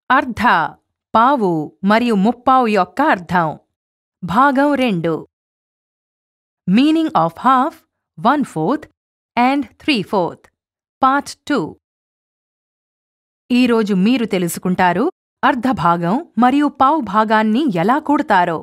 అర్ధ పావు మరియు ముప్పావు యొక్క అర్థం భాగం రెండు meaning of half one fourth and three fourth part two ఈరోజు మీరు తెలుసుకుంటారు అర్ధ భాగం మరియు పావు భాగాన్ని ఎలా కూడతారో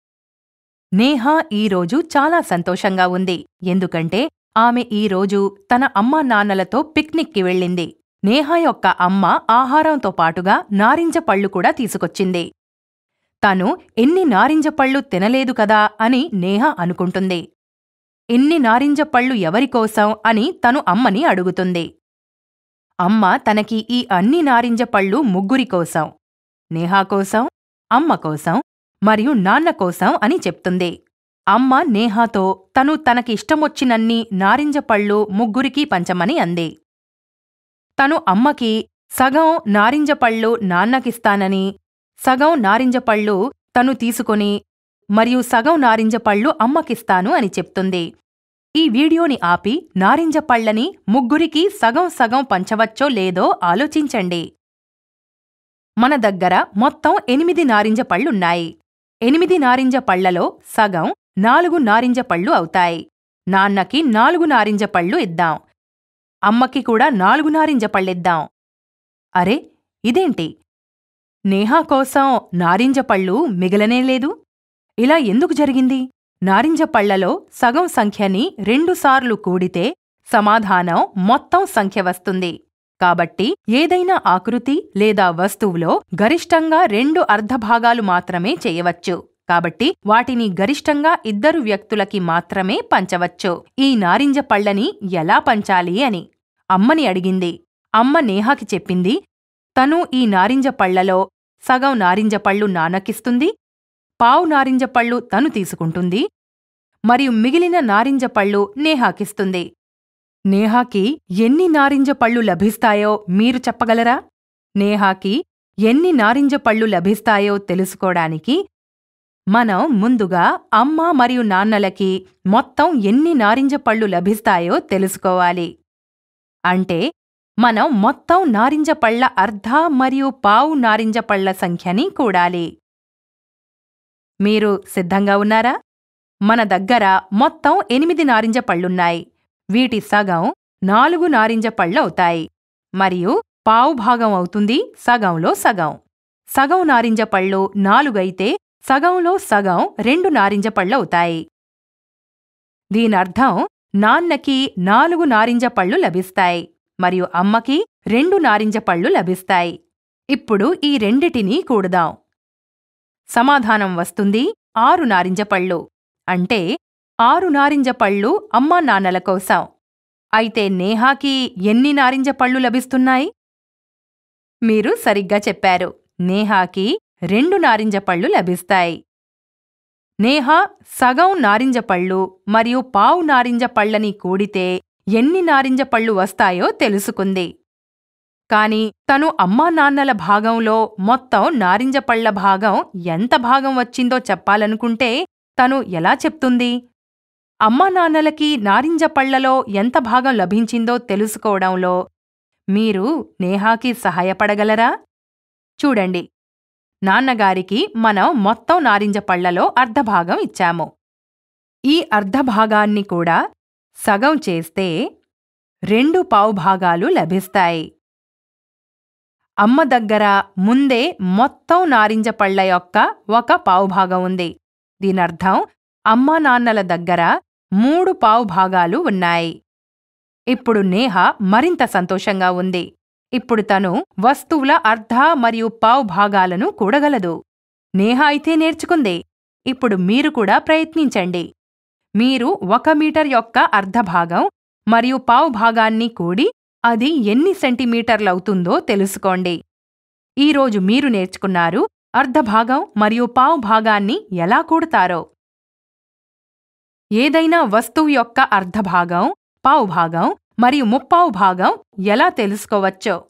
నేహ ఈరోజు చాలా సంతోషంగా ఉంది ఎందుకంటే ఆమె ఈరోజు తన అమ్మా నాన్నలతో పిక్నిక్కి వెళ్ళింది నేహ యొక్క అమ్మ ఆహారంతో పాటుగా నారింజ పళ్ళు కూడా తీసుకొచ్చింది తను ఎన్ని నారింజ పళ్ళు తినలేదు కదా అని నేహ అనుకుంటుంది ఎన్ని నారింజ పళ్ళు ఎవరికోసం అని తను అమ్మని అడుగుతుంది అమ్మ తనకి ఈ అన్ని నారింజ పళ్ళు ముగ్గురి కోసం నేహా కోసం అమ్మ కోసం మరియు నాన్న కోసం అని చెప్తుంది అమ్మ నేహాతో తను తనకిష్టమొచ్చినన్ని నారింజ పళ్ళు ముగ్గురికి పంచమని అంది తను అమ్మకి సగం నారింజ పళ్ళు నాన్నకిస్తానని సగం నారింజ పళ్ళు తను తీసుకొని మరియు సగం నారింజ పళ్ళు అమ్మకిస్తాను అని చెప్తుంది ఈ వీడియోని ఆపి నారింజ పళ్ళని ముగ్గురికి సగం సగం పంచవచ్చో లేదో ఆలోచించండి మన దగ్గర మొత్తం ఎనిమిది నారింజ పళ్ళున్నాయి ఎనిమిది నారింజ పళ్లలో సగం నాలుగు నారింజ పళ్ళు అవుతాయి నాన్నకి నాలుగు నారింజ పళ్ళు ఇద్దాం అమ్మకి కూడా నాలుగు నారింజ పళ్ళిద్దాం అరే ఇదేంటి నేహా కోసం నారింజ పళ్ళు మిగలనే లేదు ఇలా ఎందుకు జరిగింది నారింజ పళ్లలో సగం సంఖ్యని రెండుసార్లు కూడితే సమాధానం మొత్తం సంఖ్య వస్తుంది కాబట్టి ఏదైనా ఆకృతి లేదా వస్తువులో గరిష్టంగా రెండు అర్ధభాగాలు మాత్రమే చేయవచ్చు కాబట్టి వాటిని గరిష్టంగా ఇద్దరు వ్యక్తులకి మాత్రమే పంచవచ్చు ఈ నారింజ పళ్ళని ఎలా పంచాలి అని అమ్మని అడిగింది అమ్మ నేహాకి చెప్పింది తను ఈ నారింజ పళ్లలో సగం నారింజ పళ్ళు నాన్నకిస్తుంది పావు నారింజ పళ్ళు తను తీసుకుంటుంది మరియు మిగిలిన నారింజ పళ్ళు నేహాకిస్తుంది నేహాకి ఎన్ని నారింజ పళ్ళు లభిస్తాయో మీరు చెప్పగలరా నేహాకి ఎన్ని నారింజ పళ్ళు లభిస్తాయో తెలుసుకోవడానికి మనం ముందుగా అమ్మ మరియు నాన్నలకి మొత్తం ఎన్ని నారింజ పళ్ళు లభిస్తాయో తెలుసుకోవాలి అంటే మనం మొత్తం నారింజ పళ్ళ అర్ధ మరియు పావు నారింజ పళ్ళ సంఖ్యని కూడాలి మీరు సిద్ధంగా ఉన్నారా మన దగ్గర మొత్తం ఎనిమిది నారింజ పళ్ళున్నాయి వీటి సగం నాలుగు నారింజ పళ్ళవుతాయి మరియు పావు భాగం అవుతుంది సగంలో సగం సగం నారింజ పళ్ళు నాలుగైతే సగంలో సగం రెండు నారింజ పళ్ళవుతాయి దీనర్థం నాన్నకి నాలుగు నారింజ పళ్ళు లభిస్తాయి మరియు అమ్మకి రెండు నారింజ పళ్ళు లభిస్తాయి ఇప్పుడు ఈ రెండిటినీ కూడదాం సమాధానం వస్తుంది ఆరు నారింజ పళ్ళు అంటే ఆరు నారింజ పళ్ళు అమ్మా నాన్నల కోసం అయితే నేహాకి ఎన్ని నారింజ పళ్ళు లభిస్తున్నాయి మీరు సరిగ్గా చెప్పారు నేహాకి రెండు నారింజ పళ్ళు లభిస్తాయి నేహా సగం నారింజ పళ్ళు మరియు పావు నారింజ పళ్ళని కూడితే ఎన్ని నారింజ పళ్ళు వస్తాయో తెలుసుకుంది కాని తను అమ్మా నాన్నల భాగంలో మొత్తం నారింజ పళ్ల భాగం ఎంత భాగం వచ్చిందో చెప్పాలనుకుంటే తను ఎలా చెప్తుంది అమ్మా నాన్నలకి నారింజ పళ్లలో ఎంత భాగం లభించిందో తెలుసుకోవడంలో మీరు నేహాకి సహాయపడగలరా చూడండి నాన్నగారికి మనం మొత్తం నారింజ పళ్లలో అర్ధభాగం ఇచ్చాము ఈ అర్ధభాగాన్ని కూడా సగం చేస్తే రెండు పావుభాగాలు లభిస్తాయి అమ్మ దగ్గర ముందే మొత్తం నారింజ పళ్ల యొక్క ఒక పావుభాగం ఉంది దీనర్థం అమ్మా నాన్నల దగ్గర మూడు పావుభాగాలు ఉన్నాయి ఇప్పుడు నేహ మరింత సంతోషంగా ఉంది ఇప్పుడు తను వస్తువుల అర్ధ మరియు పావు భాగాలను కూడగలదు నేహ అయితే నేర్చుకుంది ఇప్పుడు మీరు కూడా ప్రయత్నించండి మీరు ఒక మీటర్ యొక్క అర్ధభాగం మరియు పావు భాగాన్ని కూడి అది ఎన్ని సెంటీమీటర్లవుతుందో తెలుసుకోండి ఈరోజు మీరు నేర్చుకున్నారు అర్ధభాగం మరియు పావు భాగాన్ని ఎలా కూడతారో ఏదైనా వస్తువు యొక్క అర్ధభాగం పావు భాగం మరియు ముప్పావు భాగం ఎలా తెలుసుకోవచ్చో